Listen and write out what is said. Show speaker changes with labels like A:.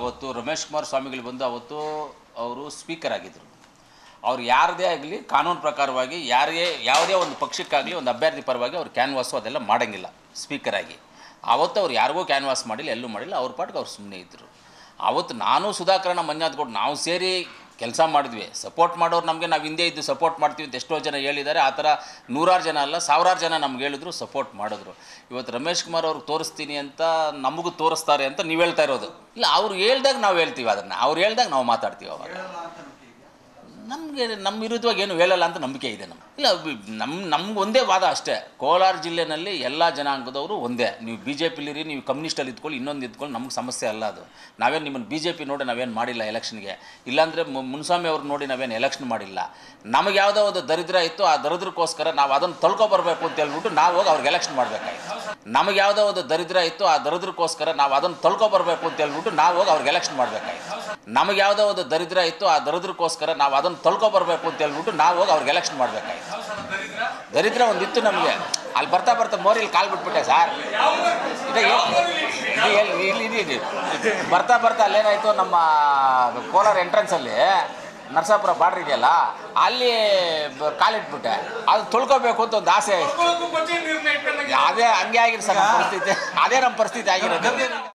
A: ಅವತ್ತು ರಮೇಶ್ ಕುಮಾರ್ ಸ್ವಾಮಿಗಳು ಬಂದು ಅವತ್ತು ಅವರು ಸ್ಪೀಕರ್ ಆಗಿದ್ದರು ಅವ್ರು ಯಾರದೇ ಆಗಲಿ ಕಾನೂನು ಪ್ರಕಾರವಾಗಿ ಯಾರಿಗೆ ಯಾವುದೇ ಒಂದು ಪಕ್ಷಕ್ಕಾಗಲಿ ಒಂದು ಅಭ್ಯರ್ಥಿ ಪರವಾಗಿ ಅವ್ರು ಕ್ಯಾನ್ವಾಸು ಅದೆಲ್ಲ ಮಾಡೋಂಗಿಲ್ಲ ಸ್ಪೀಕರ್ ಆಗಿ ಅವತ್ತು ಅವ್ರು ಯಾರಿಗೂ ಕ್ಯಾನ್ವಾಸ್ ಮಾಡಿಲ್ಲ ಎಲ್ಲೂ ಮಾಡಿಲ್ಲ ಅವ್ರ ಪಾಟ್ಗೆ ಅವ್ರು ಸುಮ್ಮನೆ ಇದ್ದರು ಅವತ್ತು ನಾನು ಸುಧಾಕರಣ ಮಂಜಾತ್ ಕೊಟ್ಟು ನಾವು ಸೇರಿ ಕೆಲಸ ಮಾಡಿದ್ವಿ ಸಪೋರ್ಟ್ ಮಾಡೋರು ನಮಗೆ ನಾವು ಹಿಂದೆ ಇದ್ದು ಸಪೋರ್ಟ್ ಮಾಡ್ತೀವಿ ಅಂತ ಎಷ್ಟೋ ಜನ ಹೇಳಿದ್ದಾರೆ ಆ ಥರ ನೂರಾರು ಜನ ಅಲ್ಲ ಸಾವಿರಾರು ಜನ ನಮ್ಗೆ ಹೇಳಿದ್ರು ಸಪೋರ್ಟ್ ಮಾಡಿದ್ರು ಇವತ್ತು ರಮೇಶ್ ಕುಮಾರ್ ಅವ್ರಿಗೆ ತೋರಿಸ್ತೀನಿ ಅಂತ ನಮಗೂ ತೋರಿಸ್ತಾರೆ ಅಂತ ನೀವು ಹೇಳ್ತಾ ಇರೋದು ಇಲ್ಲ ಅವ್ರು ಹೇಳ್ದಾಗ ನಾವು ಹೇಳ್ತೀವಿ ಅದನ್ನು ಅವ್ರು ಹೇಳ್ದಾಗ ನಾವು ಮಾತಾಡ್ತೀವಿ ಅವಾಗ ನಮಗೆ ನಮ್ಮ ವಿರುದ್ಧವಾಗಿ ಏನು ಹೇಳಲ್ಲ ಅಂತ ನಂಬಿಕೆ ಇದೆ ನಮ್ಗೆ ಇಲ್ಲ ನಮ್ಮ ನಮ್ಗೆ ಒಂದೇ ವಾದ ಅಷ್ಟೇ ಕೋಲಾರ ಜಿಲ್ಲೆನಲ್ಲಿ ಎಲ್ಲ ಜನಾಂಗದವರು ಒಂದೇ ನೀವು ಬಿ ಜೆ ಪಿಲಿರಿ ನೀವು ಕಮ್ಯುನಿಸ್ಟಲ್ಲಿ ಇದ್ಕೊಳ್ಳಿ ಇನ್ನೊಂದು ಇದ್ಕೊಳ್ಳಿ ನಮ್ಗೆ ಸಮಸ್ಯೆ ಅಲ್ಲ ಅದು ನಾವೇನು ನಿಮ್ಮನ್ನು ಬಿ ಜೆ ಪಿ ನೋಡಿ ನಾವೇನು ಮಾಡಿಲ್ಲ ಎಲೆಕ್ಷನ್ಗೆ ಇಲ್ಲಾಂದರೆ ಮುನ್ಸ್ವಾಮಿ ಅವ್ರು ನೋಡಿ ನಾವೇನು ಎಲೆಕ್ಷನ್ ಮಾಡಿಲ್ಲ ನಮಗೆ ಯಾವುದೋ ಒಂದು ದರಿದ್ರ ಇತ್ತು ಆ ದರಿದ್ರಕ್ಕೋಸ್ಕರ ನಾವು ಅದನ್ನು ತೊಳ್ಕೊಬರ್ಬೇಕು ಅಂತ ಹೇಳ್ಬಿಟ್ಟು ನಾವು ಹೋಗಿ ಅವ್ರಿಗೆ ಎಲೆಕ್ಷನ್ ಮಾಡಬೇಕಾಯ್ತು ನಮಗೆ ಯಾವುದೋ ಒಂದು ದರಿದ್ರ ಇತ್ತು ಆ ದರಿದ್ರಕ್ಕೋಸ್ಕರ ನಾವು ಅದನ್ನು ತೊಳ್ಕೊಬರ್ಬೇಕು ಅಂತ ಹೇಳ್ಬಿಟ್ಟು ನಾವು ಹೋಗಿ ಅವ್ರಿಗೆ ಎಲೆಕ್ಷನ್ ಮಾಡಬೇಕಾಯ್ತು ನಮಗೆ ಯಾವುದೋ ಒಂದು ದರಿದ್ರ ಇತ್ತು ಆ ದರಿದ್ರಕ್ಕೋಸ್ಕರ ನಾವು ಅದನ್ನು ತೊಳ್ಕೊಬರ್ಬೇಕು ಅಂತ ಹೇಳ್ಬಿಟ್ಟು ನಾವು ಹೋಗಿ ಅವ್ರಿಗೆ ಎಲೆಕ್ಷನ್ ಮಾಡಬೇಕಾಯ್ತು ದರಿದ್ರ ಒಂದು ಇತ್ತು ನಮಗೆ ಅಲ್ಲಿ ಬರ್ತಾ ಬರ್ತಾ ಮೋರಿಲಿ ಕಾಲು ಬಿಟ್ಬಿಟ್ಟೆ ಸರ್ ಇದು ಏ- ಇದು ಎಲ್ಲಿ- ಇಲ್ಲಿ ಇಲ್ಲಿ ಇಲ್ಲಿ. ಬರ್ತಾ ಬರ್ತಾ ಅಲ್ಲೇನಾಯ್ತು ನಮ್ಮ ಕೋಲಾರ ಎಂಟ್ರೆನ್ಸಲ್ಲಿ ನರಸಾಪುರ ಬಾರ್ಡ್ರ್ ಇದೆಯಲ್ಲ ಅಲ್ಲಿ ಬ- ಕಾಲಿಟ್ಬಿಟ್ಟೆ ಅದು ತೊಳ್ಕೊಬೇಕು ಅಂತ ಒಂದು ಆಸೆ ಆಯ್ತು ಅದೇ ಹಂಗೆ ಆಗಿರೋ ಸರ್ ನಮ್ಮ ಪರಿಸ್ಥಿತಿ ಅದೇ ನಮ್ಮ ಪರಿಸ್ಥಿತಿ ಆಗಿರೋದು